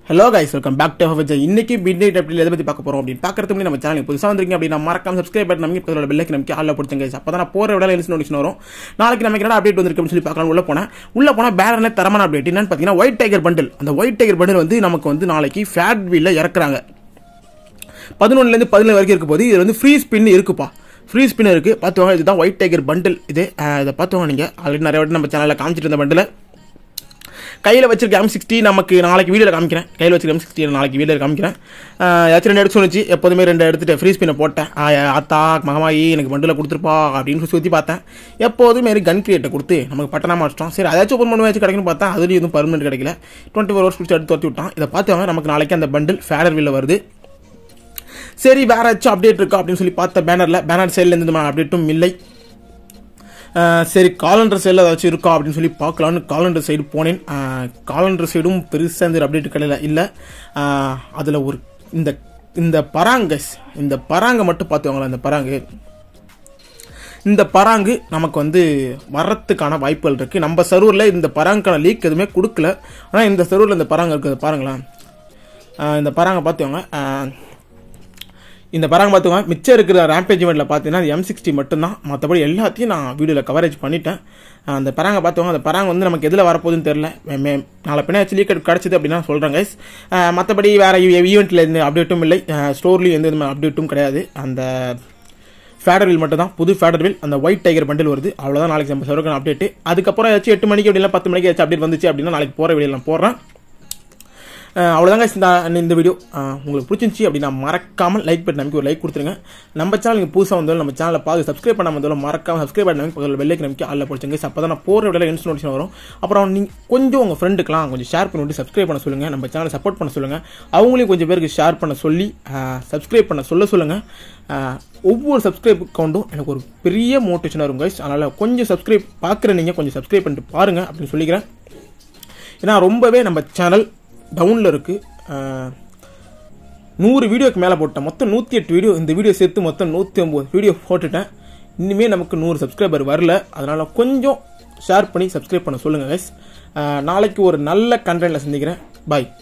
hello guys welcome back to how இன்னைக்கு midnight அப்படி எதை பற்றி பார்க்க போகிறோம் அப்படின்னு பார்க்கறதுக்கு முன்னாடி நம்ம சேனல் புதுசாக வந்திருக்கீங்க அப்படின்னா மறக்காம சப்ஸ்கிரைப் பண்ணி நமக்கு இப்போ பெல்லைக்கு நமக்கு ஆளில் பிடிச்சங்க கைஸ் அப்போ தான் நான் போகிற விட எழுந்து நோட்டிஷன் வரும் நாளைக்கு நமக்கு என்ன அப்டேட் வந்திருக்கு அப்படின்னு சொல்லி பார்க்கலாம் உள்ள போனேன் உள்ள போனால் பேரனில் தரமான அப்டேட் என்னன்னு பார்த்தீங்கன்னா ஒயிட் டைகர் பண்டில் அந்த ஒயிட் டைகர் பண்டில் வந்து நமக்கு வந்து நாளைக்கு ஃபேட் வீலில் இறக்குறாங்க பதினொன்றுலேருந்து பதினேழு வரைக்கும் இருக்க போது இது வந்து ஃப்ரீ ஸ்பின் இருக்குப்பா ஃப்ரீ ஸ்பின் இருக்குது பார்த்துவாங்க இதுதான் ஒயிட் டைகர் பண்டில் இது அஹ் இதை பார்த்துவாங்க நீங்கள் ஆல்ரெடி நிறைய வாட்டி நம்ம சேனலில் காமிச்சிட்டு இருந்த பண்டில் கையில் வச்சிருக்க எம் சிக்ஸ்டி நமக்கு நாளைக்கு வீடியோவில் காமிக்கிறேன் கையில் வச்சிருக்க எம் சிக்ஸ்டி நாளைக்கு வீடியோவில் காமிக்கிறேன் அஹ் ஏதாச்சும் ரெண்டு எடுத்து சொன்னிச்சு எப்போதுமே ரெண்டு எடுத்துட்டு ஃப்ரீ ஸ்பின்னை போட்டேன் ஆஹ் ஆத்தா மகமாயி எனக்கு பண்டில் கொடுத்துருப்பா அப்படின்னு சுற்றி பார்த்தேன் எப்போதும் மாரி கன் கிரியேட்டை கொடுத்து நமக்கு பட்டனா மாட்டோம் சரி அதாச்சும் ஓப்பன் பண்ணி வச்சு கிடைக்குன்னு பார்த்தா அதுலேயும் எதுவும் பர்மனெண்ட் கிடைக்கல டுவெண்ட்டி ஃபோர் ஹவர்ஸ் பிடிச்சி எடுத்து துரத்தி விட்டான் இதை பார்த்துவாங்க நமக்கு நாளைக்கு அந்த பண்டில் ஃபேடர் வீலில் வருது சரி வேற ஏதாச்சும் அப்டேட் இருக்கா அப்படின்னு சொல்லி பார்த்த பேனரில் பேனர் சைடில் எந்த விதமான அப்டேட்டும் இல்லை அஹ் சரி காலண்டர் சைடில் ஏதாச்சும் இருக்கா அப்படின்னு சொல்லி பார்க்கலான்னு காலண்டர் சைடு போனேன் காலண்டர் சைடும் பெருசாக இந்த அப்டேட் கிடையாது இல்லை அதில் ஒரு இந்த இந்த பராங்கஸ் இந்த பராங்கை மட்டும் பார்த்துவாங்களா இந்த பராங்கு இந்த பராங்கு நமக்கு வந்து வர்றதுக்கான வாய்ப்புகள் இருக்குது நம்ம சர்வரில் இந்த பராங்குக்கான லீக் எதுவுமே கொடுக்கல ஆனால் இந்த சர்வரில் இந்த பராங்கு இருக்குது பாருங்களேன் அஹ் இந்த பராங்கை பார்த்துவாங்க இந்த பராங்க பார்த்துக்கோங்க மிச்சம் இருக்கிற ரேம்பேஜ் இவெண்ட்டில் பார்த்தீங்கன்னா எம் சிக்ஸ்டி மட்டும்தான் மற்றபடி எல்லாத்தையும் நான் வீடியோவில் கவரேஜ் பண்ணிட்டேன் அஹ் அந்த பராங்க பார்த்துக்கோங்க அந்த பராங்க வந்து நமக்கு எதில் வரப்போகுதுன்னு தெரில மே நாளை பின்னா ஆக்சுவலி கிடச்சிது அப்படின்னா சொல்கிறேன் கைஸ் மற்றபடி வேறு ஈவெண்ட்டில் எந்த அப்டேட்டும் இல்லை ஸ்டோர்லேயும் எந்த விதமான அப்டேட்டும் கிடையாது அந்த ஃபேடர் வீல் மட்டும் தான் புது ஃபேடர் வீல் அந்த ஒயிட் டைகர் பண்டில் வருது அவ்வளோதான் நாளைக்கு நம்ம சர்வக்கான அப்டேட் அதுக்கப்புறம் ஏதாச்சும் எட்டு மணிக்கு அப்படின்னா பத்து மணிக்கு ஏதாச்சும் அப்டேட் வந்துச்சு அப்படின்னா நாளைக்கு போகிற வீடியோ நான் போடுறேன் அஹ் அவ்வளோதாங்க இந்த இந்த வீடியோ அஹ் உங்களுக்கு பிடிச்சிருந்துச்சி அப்படின்னா மறக்காமல் லைக் பண்ணி நமக்கு ஒரு லைக் கொடுத்துருங்க நம்ம சேனல் நீங்கள் புதுசாக வந்தாலும் நம்ம சேனலை பார்த்து சப்ஸ்கிரைப் பண்ணாமல் இருந்தாலும் மறக்காம சப்ஸ்கிரைப் பண்ணி நமக்கு பக்கத்தில் வெள்ளைக்கு நமக்கு ஆளில் பிடிச்சிங்க அப்போ தான் நான் போகிற விட இன்ஸ்ட் நோட்டிஷன் வரும் அப்புறம் நீங்கள் கொஞ்சம் உங்கள் ஃப்ரெண்டுக்கெலாம் கொஞ்சம் ஷேர் பண்ணிவிட்டு சப்ஸ்கிரைப் பண்ண சொல்லுங்கள் நம்ம சேனலை சப்போர்ட் பண்ண சொல்லுங்கள் அவங்களையும் கொஞ்சம் பேருக்கு ஷேர் பண்ண சொல்லி சப்ஸ்கிரைப் பண்ண சொல்ல சொல்லுங்கள் அஹ் ஒவ்வொரு சப்ஸ்கிரைப் அக்கௌண்ட்டும் எனக்கு ஒரு பெரிய மோட்டிவேஷனாக இருக்கும் கைஸ் அதனால் கொஞ்சம் சப்ஸ்கிரைப் பார்க்குற நீங்கள் கொஞ்சம் சப்ஸ்கிரைப் பண்ணிட்டு பாருங்கள் அப்படின்னு சொல்லிக்கிறேன் ஏன்னா ரொம்பவே நம்ம சேனல் டவுனில் இருக்குது நூறு வீடியோக்கு மேலே போட்டேன் மொத்தம் நூற்றி எட்டு வீடியோ இந்த வீடியோ சேர்த்து மொத்தம் நூற்றி ஒம்பது வீடியோ போட்டுட்டேன் இனிமேல் நமக்கு நூறு சப்ஸ்கிரைபர் வரல அதனால் கொஞ்சம் ஷேர் பண்ணி சப்ஸ்கிரைப் பண்ண சொல்லுங்கள் கைஸ் நாளைக்கு ஒரு நல்ல கண்டென்ட்டில் சந்திக்கிறேன் பாய்